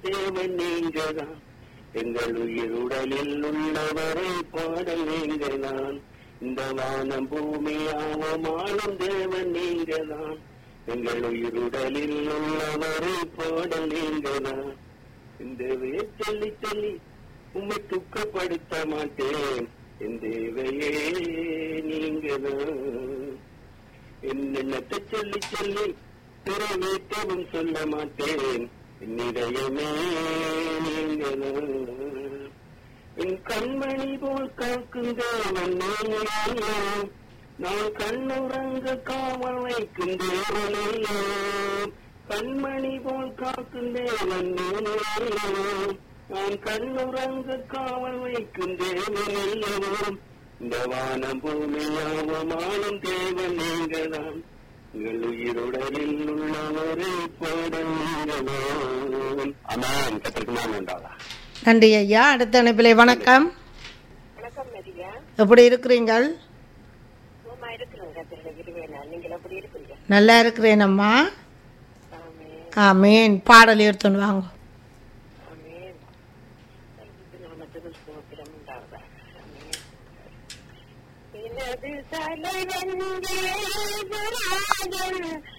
தேவன் நீங்கதான் எங்கள் உயிர் உடலில் உள்ளவரை பாடல் நீங்கதான் இந்த வானம் பூமி ஆவமானும் தேவன் நீங்கதான் எங்கள் உயிர் உடலில் உள்ளவரை பாடல் நீங்கதான் இந்த சொல்லி சொல்லி உம்மை துக்கப்படுத்த மாட்டேன் என் தேவையே நீங்கதான் என்னென்னத்தை சொல்லி சொல்லி நிறைவேற்றவும் சொல்ல மாட்டேன் என் இதயமே நீங்கதான் என் கண்மணி போல் காக்கும் தேவன் நீங்களே. நான் கண்ணுறங்க காவல் வைக்கும் தேவனையோ கண்மணி போல் காக்கும் தேவன் நீங்களே. நான் கண்ணுறங்க காவல் வைக்கும் தேவனையோ இந்த வானம் பூமியாவமானும் தேவன் நீங்கதான் உங்கள் உயிருடலில் உள்ளவரை பாடல் நீங்களாம் அதான் கத்திற்கு நான் உண்டாதா நன்றி ஐயா அடுத்த அனுப்பிலே வணக்கம் வணக்கம் மதியா எப்படி இருக்கிறீங்கள் சும்மா இருக்கிறேங்க திருட விருவேனா நீங்கள் எப்படி இருக்கிறீங்க நல்லா இருக்கிறேன் அம்மா ஆமே ஆமீன் பாடல் எடுத்துன்னு வாங்க ஆமேன் நாமத்துக்கு ஸ்தோத்திரம் உண்டாவதாக ஆமேன் எனது தலைவன் தேவராஜன்